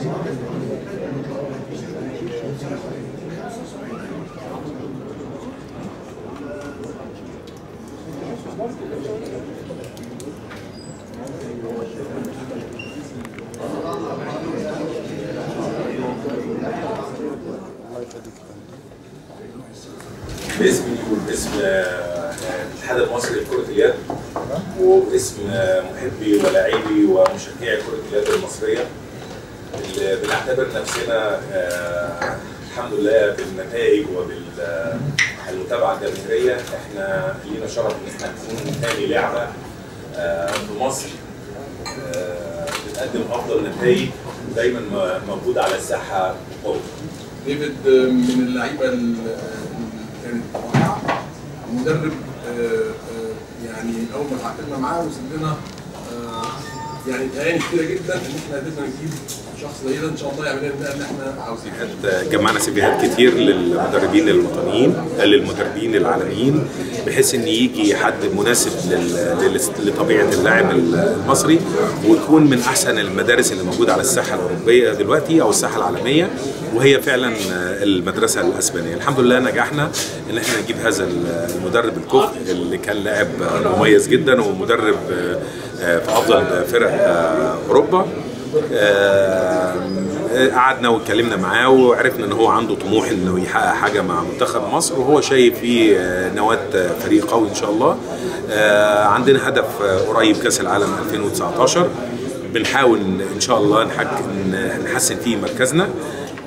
باسمي وباسم آه، الاتحاد المصري لكرة اليد وباسم آه، محبي ولاعبي ومشجعي كرة اليد المصرية اللي بنعتبر نفسنا آه، الحمد لله بالنتائج وبالمتابعة الجماهيرية احنا لينا شرف ان احنا نكون ثاني لعبة آه، في مصر آه، بتقدم افضل نتائج دايما م- موجودة على الساحة بقوة ديفيد من اللعيبه اللي كانت رائعه المدرب آه، آه، يعني اول ما تعاقدنا معاه وصل لنا آه، يعني تهاني كتيره جدا ان احنا قدرنا نجيب شخص زي ده ان شاء الله يعمل لنا اللي احنا عاوزينه. جمعنا سيفيهات كتير للمدربين الوطنيين للمدربين العالميين بحيث ان يجي حد مناسب لل- لل- لطبيعه اللاعب المصري ويكون من احسن المدارس اللي موجوده على الساحه الاوروبيه دلوقتي او الساحه العالميه وهي فعلا المدرسه الاسبانيه الحمد لله نجحنا ان احنا نجيب هذا المدرب الكفء اللي كان لاعب مميز جدا ومدرب في افضل فرق اوروبا آه، قعدنا واتكلمنا معاه وعرفنا ان هو عنده طموح انه يحقق حاجه مع منتخب مصر وهو شايف فيه آه، نواه آه، فريق قوي ان شاء الله آه، عندنا هدف آه، قريب كاس العالم 2019 بنحاول ان شاء الله نحك ن- نحسن فيه مركزنا